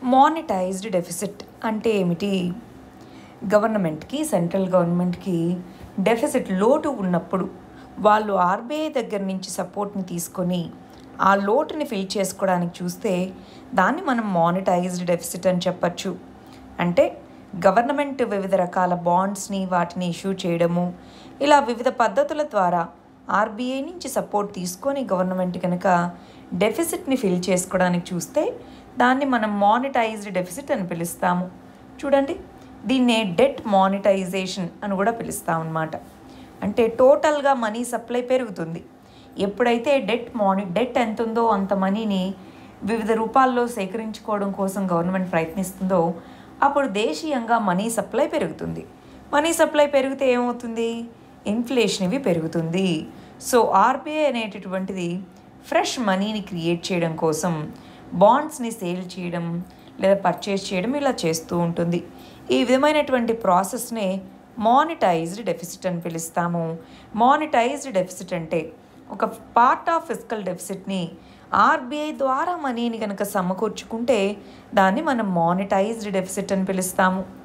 monetised deficit అంటే ఏమిటి గవర్నమెంట్కి సెంట్రల్ గవర్నమెంట్కి డెఫిసిట్ లోటు ఉన్నప్పుడు వాళ్ళు ఆర్బీఐ దగ్గర నుంచి సపోర్ట్ని తీసుకొని ఆ లోటుని ఫిల్ చేసుకోవడానికి చూస్తే దాన్ని మనం మానిటైజ్డ్ డెఫిసిట్ అని చెప్పచ్చు అంటే గవర్నమెంట్ వివిధ రకాల బాండ్స్ని వాటిని ఇష్యూ చేయడము ఇలా వివిధ పద్ధతుల ద్వారా ఆర్బీఐ నుంచి సపోర్ట్ తీసుకొని గవర్నమెంట్ కనుక డెఫిసిట్ని ఫిల్ చేసుకోవడానికి చూస్తే దాన్ని మనం మానిటైజ్డ్ డెఫిసిట్ అని పిలుస్తాము చూడండి దీన్నే డెట్ మానిటైజేషన్ అని కూడా పిలుస్తాం అన్నమాట అంటే టోటల్గా మనీ సప్లై పెరుగుతుంది ఎప్పుడైతే డెట్ మాని డెట్ ఎంత ఉందో అంత మనీని వివిధ రూపాల్లో సేకరించుకోవడం కోసం గవర్నమెంట్ ప్రయత్నిస్తుందో అప్పుడు దేశీయంగా మనీ సప్లై పెరుగుతుంది మనీ సప్లై పెరిగితే ఏమవుతుంది ఇన్ఫ్లేషన్ ఇవి పెరుగుతుంది సో ఆర్బీఐ అనేటటువంటిది ఫ్రెష్ మనీని క్రియేట్ చేయడం కోసం బాండ్స్ని సేల్ చేయడం లేదా పర్చేస్ చేయడం ఇలా చేస్తూ ఉంటుంది ఈ విధమైనటువంటి ప్రాసెస్నే మానిటైజ్డ్ డెఫిసిట్ అని పిలుస్తాము మానిటైజ్డ్ డెఫిసిట్ అంటే ఒక పార్ట్ ఆఫ్ ఫిజికల్ డెఫిసిట్ని ఆర్బీఐ ద్వారా మనీని కనుక సమకూర్చుకుంటే దాన్ని మనం మానిటైజ్డ్ డెఫిసిట్ అని పిలుస్తాము